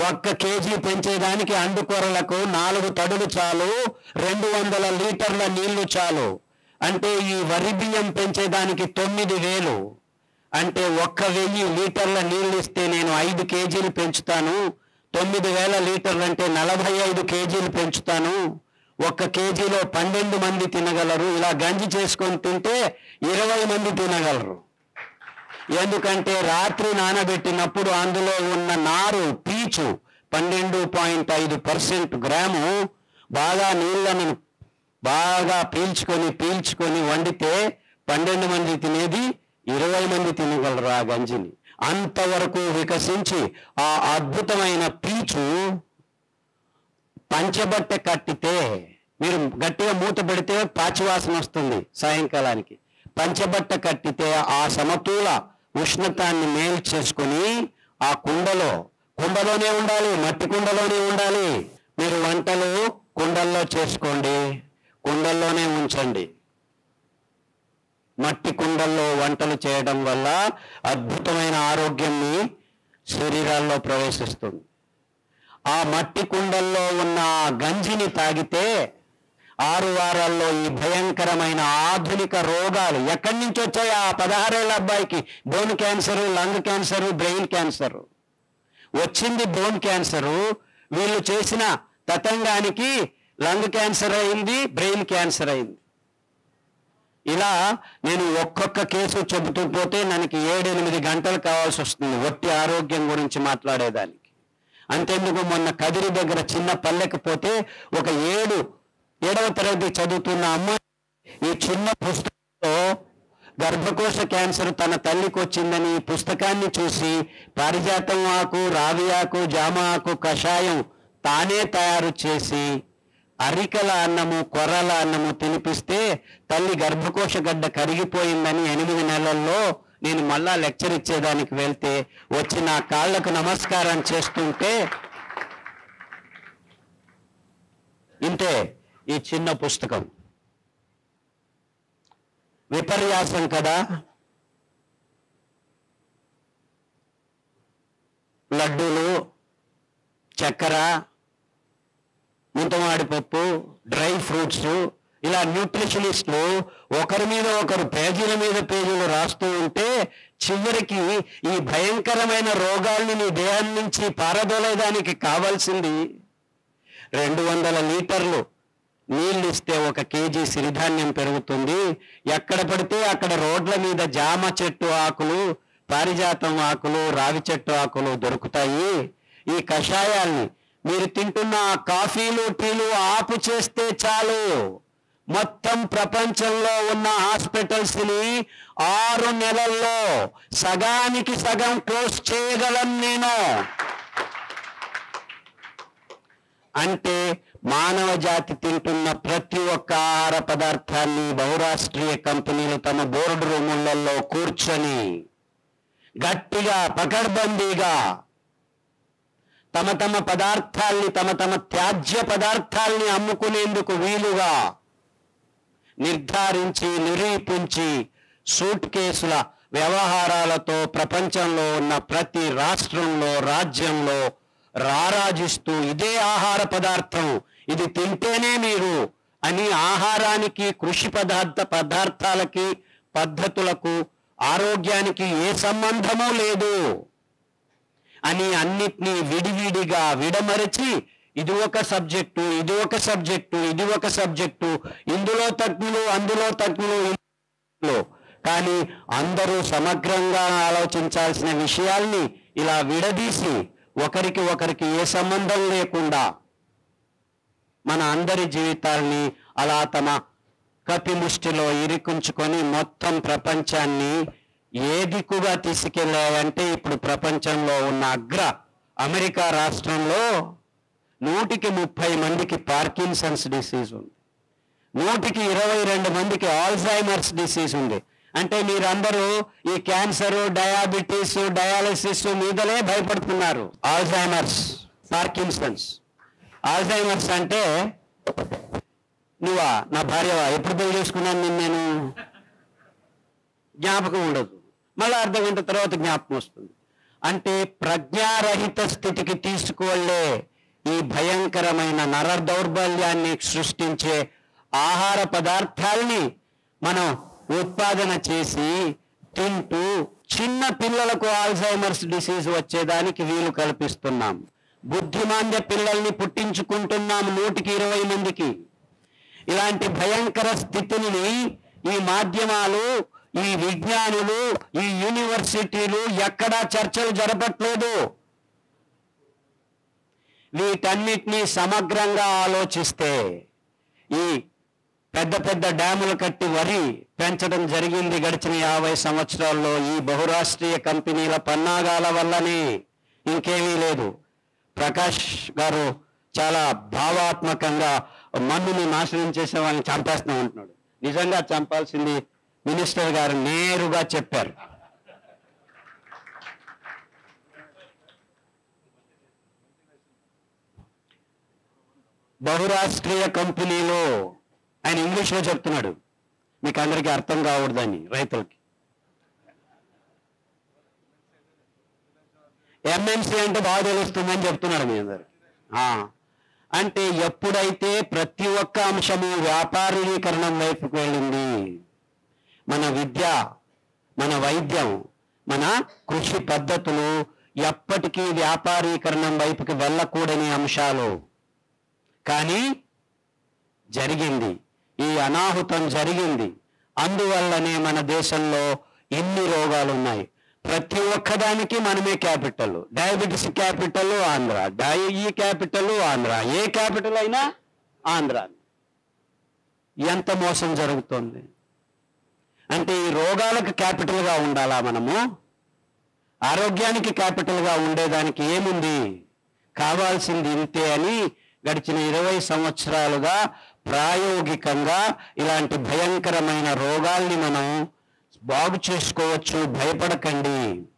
ఒక్క కేజీ పెంచేదానికి అండుకొరలకు నాలుగు తడులు చాలు రెండు వందల లీటర్ల నీళ్లు చాలు అంటే ఈ వరి బియ్యం పెంచేదానికి తొమ్మిది వేలు అంటే ఒక్క వెయ్యి లీటర్ల నీళ్లు ఇస్తే నేను ఐదు కేజీలు పెంచుతాను తొమ్మిది వేల లీటర్లు అంటే నలభై ఐదు కేజీలు పెంచుతాను ఒక్క కేజీలో పన్నెండు మంది తినగలరు ఇలా గంజి చేసుకొని తింటే ఇరవై మంది తినగలరు ఎందుకంటే రాత్రి నానబెట్టినప్పుడు అందులో ఉన్న నారు పీచు పన్నెండు పాయింట్ ఐదు పర్సెంట్ గ్రాము బాగా నీళ్లను బాగా పీల్చుకొని పీల్చుకొని వండితే పన్నెండు మంది తినేది ఇరవై మంది తినగలరు ఆ గంజిని అంతవరకు వికసించి ఆ అద్భుతమైన పీచు పంచబట్ట కట్టితే మీరు గట్టిగా మూత పెడితే పాచివాసన వస్తుంది సాయంకాలానికి పంచబట్ట కట్టితే ఆ సమతూల ఉష్ణతాన్ని మేలు చేసుకొని ఆ కుండలో కుండలోనే ఉండాలి మట్టి కుండలోనే ఉండాలి మీరు వంటలు కుండల్లో చేసుకోండి కుండల్లోనే ఉంచండి మట్టి కుండల్లో వంటలు చేయడం వల్ల అద్భుతమైన ఆరోగ్యం మీ శరీరాల్లో ప్రవేశిస్తుంది ఆ మట్టి కుండల్లో ఉన్న ఆ గంజిని తాగితే ఆరు వారాల్లో ఈ భయంకరమైన ఆధునిక రోగాలు ఎక్కడి నుంచి వచ్చాయి ఆ పదహారేళ్ల అబ్బాయికి bone cancer lung cancer brain cancer వచ్చింది బోన్ క్యాన్సరు వీళ్ళు చేసిన తతంగానికి లంగ్ క్యాన్సర్ అయింది బ్రెయిన్ క్యాన్సర్ అయింది ఇలా నేను ఒక్కొక్క కేసు చెబుతూ పోతే మనకి ఏడెనిమిది గంటలు కావాల్సి వస్తుంది ఒట్టి ఆరోగ్యం గురించి మాట్లాడేదానికి అంతేందుకు మొన్న కదిరి దగ్గర చిన్న పల్లెకి పోతే ఒక ఏడు ఏడవ తరగతి చదువుతున్న అమ్మాయి ఈ చిన్న పుస్తకంలో గర్భకోశ క్యాన్సర్ తన తల్లికి వచ్చిందని ఈ పుస్తకాన్ని చూసి పారిజాతం ఆకు రావి ఆకు జామ ఆకు కషాయం తానే తయారు చేసి అరికల అన్నము కొర్రల అన్నము తినిపిస్తే తల్లి గర్భకోశ గడ్డ కరిగిపోయిందని ఎనిమిది నెలల్లో నేను మళ్ళా లెక్చర్ ఇచ్చేదానికి వెళ్తే వచ్చి నా కాళ్ళకు నమస్కారం చేస్తుంటే ఇంతే ఈ చిన్న పుస్తకం విపర్యాసం కదా లడ్డూలు చక్కెర ముంతమాడి పప్పు డ్రై ఫ్రూట్స్ ఇలా న్యూట్రిషనిస్టులు ఒకరి మీద ఒకరు పేజీల మీద పేజీలు రాస్తూ ఉంటే చివరికి ఈ భయంకరమైన రోగాల్ని నీ దేహం నుంచి పారదోలేదానికి కావాల్సింది రెండు వందల లీటర్లు నీళ్ళు ఇస్తే ఒక కేజీ సిరిధాన్యం పెరుగుతుంది ఎక్కడ పడితే అక్కడ రోడ్ల మీద జామ చెట్టు ఆకులు పారిజాతం ఆకులు రావి చెట్టు ఆకులు దొరుకుతాయి ఈ కషాయాల్ని మీరు తింటున్న ఆ కాఫీలు టీలు ఆపు చేస్తే చాలు మొత్తం ప్రపంచంలో ఉన్న హాస్పిటల్స్ ని ఆరు నెలల్లో సగానికి సగం క్లోజ్ చేయగలను నేను అంటే మానవ జాతి తింటున్న ప్రతి ఒక్క ఆహార పదార్థాన్ని బహురాష్ట్రీయ కంపెనీలు తమ బోర్డు రూములలో కూర్చొని గట్టిగా పకడ్బందీగా తమ తమ పదార్థాల్ని తమ తమ త్యాజ్య పదార్థాల్ని అమ్ముకునేందుకు వీలుగా నిర్ధారించి నిరూపించి సూట్ కేసుల వ్యవహారాలతో ప్రపంచంలో ఉన్న ప్రతి రాష్ట్రంలో రాజ్యంలో రారాజిస్తూ ఇదే ఆహార పదార్థం ఇది తింటేనే మీరు అని ఆహారానికి కృషి పదార్థ పదార్థాలకి పద్ధతులకు ఆరోగ్యానికి ఏ సంబంధము లేదు అని అన్నిటినీ విడివిడిగా విడమరచి ఇది ఒక సబ్జెక్టు ఇది ఒక సబ్జెక్టు ఇది ఒక సబ్జెక్టు ఇందులో తగ్గులు అందులో తగ్గులు ఇందులో కానీ అందరూ సమగ్రంగా ఆలోచించాల్సిన విషయాల్ని ఇలా విడదీసి ఒకరికి ఒకరికి ఏ సంబంధం లేకుండా మన అందరి జీవితాల్ని అలా తమ కపిముష్టిలో ఇరుకుంచుకొని మొత్తం ప్రపంచాన్ని ఏ దిక్కుగా తీసుకెళ్ళాయంటే ఇప్పుడు ప్రపంచంలో ఉన్న అగ్ర అమెరికా రాష్ట్రంలో నూటికి ముప్పై మందికి పార్కిన్సన్స్ డిసీజ్ ఉంది నూటికి ఇరవై రెండు మందికి ఆల్జైమర్స్ డిసీజ్ ఉంది అంటే మీరందరూ ఈ క్యాన్సర్ డయాబెటీస్ డయాలసిస్ మీదలే భయపడుతున్నారు ఆల్జైమర్స్ పార్కిన్సన్స్ ఆల్జైమర్స్ అంటే నువ్వా నా భార్యవా ఎప్పుడు పెళ్లి చేసుకున్నాను నిన్ను నేను జ్ఞాపకం ఉండదు మళ్ళీ అర్ధ గంట తర్వాత జ్ఞాపకం వస్తుంది అంటే ప్రజ్ఞారహిత స్థితికి తీసుకువెళ్ళే ఈ భయంకరమైన నర దౌర్బల్యాన్ని సృష్టించే ఆహార పదార్థాల్ని మనం ఉత్పాదన చేసి తింటూ చిన్న పిల్లలకు ఆల్జైమర్స్ డిసీజ్ వచ్చేదానికి వీలు కల్పిస్తున్నాం బుద్ధిమాంద్య పిల్లల్ని పుట్టించుకుంటున్నాం నూటికి ఇరవై మందికి ఇలాంటి భయంకర స్థితిని ఈ మాధ్యమాలు ఈ విజ్ఞానులు ఈ యూనివర్సిటీలు ఎక్కడా చర్చలు జరపట్లేదు వీటన్నిటినీ సమగ్రంగా ఆలోచిస్తే ఈ పెద్ద పెద్ద డ్యాములు కట్టి వరి పెంచడం జరిగింది గడిచిన యాభై సంవత్సరాల్లో ఈ బహురాష్ట్రీయ కంపెనీల పన్నాగాల వల్లనే ఇంకేమీ లేదు ప్రకాష్ గారు చాలా భావాత్మకంగా మన్నుని నాశనం చేసే వాళ్ళని చంపేస్తాం అంటున్నాడు నిజంగా చంపాల్సింది మినిస్టర్ గారు నేరుగా చెప్పారు బహురాష్ట్రీయ కంపెనీలో ఆయన ఇంగ్లీష్లో చెప్తున్నాడు మీకు అందరికీ అర్థం కావద్దని రైతులకి ఎంఎన్సీ అంటే బాగా తెలుస్తుందని చెప్తున్నాడు మీ అందరు ఆ, అంటే ఎప్పుడైతే ప్రతి ఒక్క అంశము వ్యాపారీకరణం వైపుకు వెళ్ళింది మన విద్య మన వైద్యం మన కృషి పద్ధతులు ఎప్పటికీ వ్యాపారీకరణం వైపుకి వెళ్ళకూడని అంశాలు కానీ జరిగింది ఈ అనాహుతం జరిగింది అందువల్లనే మన దేశంలో ఎన్ని రోగాలు ఉన్నాయి ప్రతి ఒక్కదానికి మనమే capital diabetes capital Andhra die ఈ క్యాపిటల్ ఆంధ్ర ఏ క్యాపిటల్ అయినా ఆంధ్ర ఎంత మోసం జరుగుతుంది అంటే ఈ రోగాలకు క్యాపిటల్గా ఉండాలా మనము ఆరోగ్యానికి క్యాపిటల్గా ఉండేదానికి ఏముంది కావాల్సింది ఇంతే అని గడిచిన ఇరవై సంవత్సరాలుగా ప్రాయోగికంగా ఇలాంటి భయంకరమైన రోగాల్ని మనం బాగు చేసుకోవచ్చు భయపడకండి